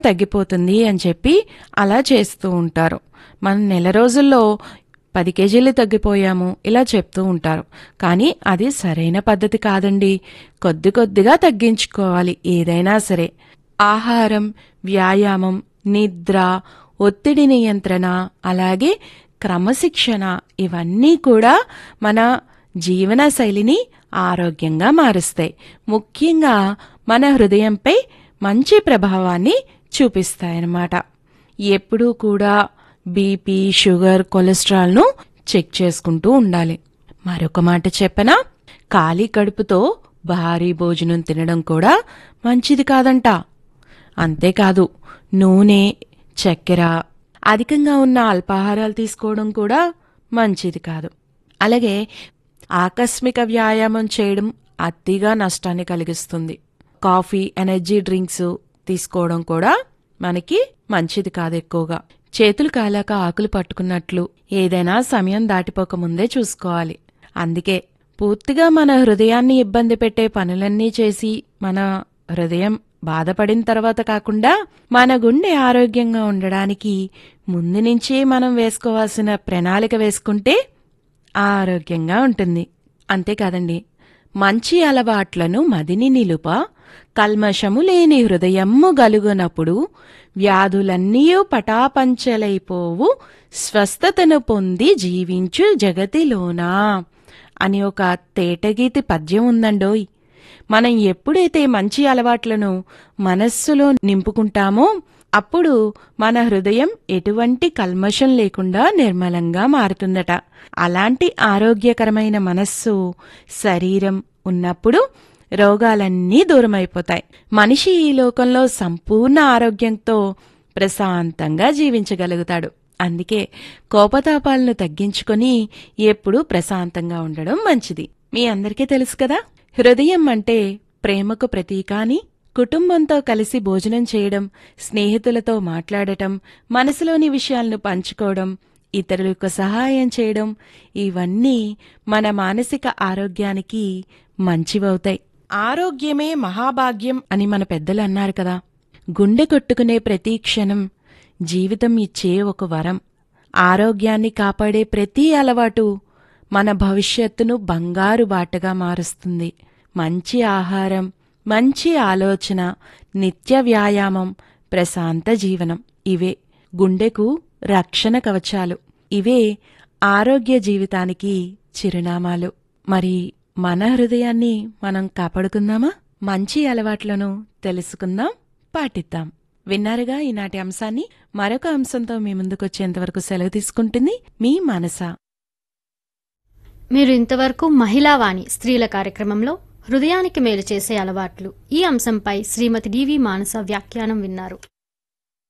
తగ్గిపోతుంది అని చెప్పి అలా చేస్తూ ఉంటారు మనం నెల రోజుల్లో పది కేజీలు తగ్గిపోయాము ఇలా చెప్తూ ఉంటారు కానీ అది సరైన పద్ధతి కాదండి కొద్ది కొద్దిగా తగ్గించుకోవాలి ఏదైనా సరే ఆహారం వ్యాయామం నిద్ర ఒత్తిడి నియంత్రణ అలాగే క్రమశిక్షణ ఇవన్నీ కూడా మన జీవన శైలిని ఆరోగ్యంగా మారుస్తాయి ముఖ్యంగా మన హృదయంపై మంచి ప్రభావాన్ని చూపిస్తాయన్నమాట ఎప్పుడూ కూడా బీపీ షుగర్ కొలెస్ట్రాల్ను చెక్ చేసుకుంటూ ఉండాలి మరొక మాట చెప్పనా ఖాళీ కడుపుతో భారీ భోజనం తినడం కూడా మంచిది కాదంట అంతేకాదు నూనె చక్కెర అధికంగా ఉన్న అల్పాహారాలు తీసుకోవడం కూడా మంచిది కాదు అలాగే ఆకస్మిక వ్యాయామం చేయడం అతిగా నష్టాన్ని కలిగిస్తుంది కాఫీ ఎనర్జీ డ్రింక్స్ తీసుకోవడం కూడా మనకి మంచిది కాదు ఎక్కువగా చేతులు కాలాక ఆకులు పట్టుకున్నట్లు ఏదైనా సమయం దాటిపోక ముందే చూసుకోవాలి అందుకే పూర్తిగా మన హృదయాన్ని ఇబ్బంది పెట్టే పనులన్నీ చేసి మన హృదయం బాధపడిన తర్వాత కాకుండా మన గుండె ఆరోగ్యంగా ఉండడానికి ముందు నుంచే మనం వేసుకోవాల్సిన ప్రణాళిక వేసుకుంటే ఆరోగ్యంగా ఉంటుంది అంతేకాదండి మంచి అలవాట్లను మదిని నిలుప కల్మషము లేని హృదయమ్ము గలుగునప్పుడు వ్యాధులన్నీ పటాపంచలైపోవు స్వస్థతను పొంది జీవించు జగతిలోనా అని ఒక తేటగీతి పద్యం ఉందండోయ్ మనం ఎప్పుడైతే మంచి అలవాట్లను మనస్సులో నింపుకుంటామో అప్పుడు మన హృదయం ఎటువంటి కల్మషం లేకుండా నిర్మలంగా మారుతుందట అలాంటి ఆరోగ్యకరమైన మనస్సు శరీరం ఉన్నప్పుడు రోగాలన్నీ దూరమైపోతాయి మనిషి ఈ లోకంలో సంపూర్ణ ఆరోగ్యంతో ప్రశాంతంగా జీవించగలుగుతాడు అందుకే కోపతాపాలను తగ్గించుకొని ఎప్పుడూ ప్రశాంతంగా ఉండడం మంచిది మీ అందరికీ తెలుసు కదా హృదయం అంటే ప్రేమకు ప్రతీక అని కుటుంబంతో కలిసి భోజనం చేయడం స్నేహితులతో మాట్లాడటం మనసులోని విషయాలను పంచుకోవడం ఇతరులకు సహాయం చేయడం ఇవన్నీ మన మానసిక ఆరోగ్యానికి మంచివవుతాయి ఆరోగ్యమే మహాభాగ్యం అని మన పెద్దలు అన్నారు కదా గుండె కొట్టుకునే ప్రతి క్షణం జీవితం ఇచ్చే ఒక వరం ఆరోగ్యాన్ని కాపాడే ప్రతి అలవాటు మన భవిష్యత్తును బంగారు బాటగా మారుస్తుంది మంచి ఆహారం మంచి ఆలోచన నిత్య వ్యాయామం ప్రశాంత జీవనం ఇవే గుండెకు రక్షణ కవచాలు ఇవే ఆరోగ్య జీవితానికి చిరునామాలు మరి మన హృదయాన్ని మనం కాపాడుకుందామా మంచి అలవాట్లను తెలుసుకుందాం పాటిద్దాం విన్నారుగా ఈనాటి అంశాన్ని మరొక అంశంతో మీ ముందుకొచ్చేంతవరకు సెలవు తీసుకుంటుంది మీ మనస మీరు ఇంతవరకు మహిళావాణి స్త్రీల కార్యక్రమంలో హృదయానికి మేలు చేసే అలవాట్లు ఈ అంశంపై శ్రీమతి డివి మానస వ్యాఖ్యానం విన్నారు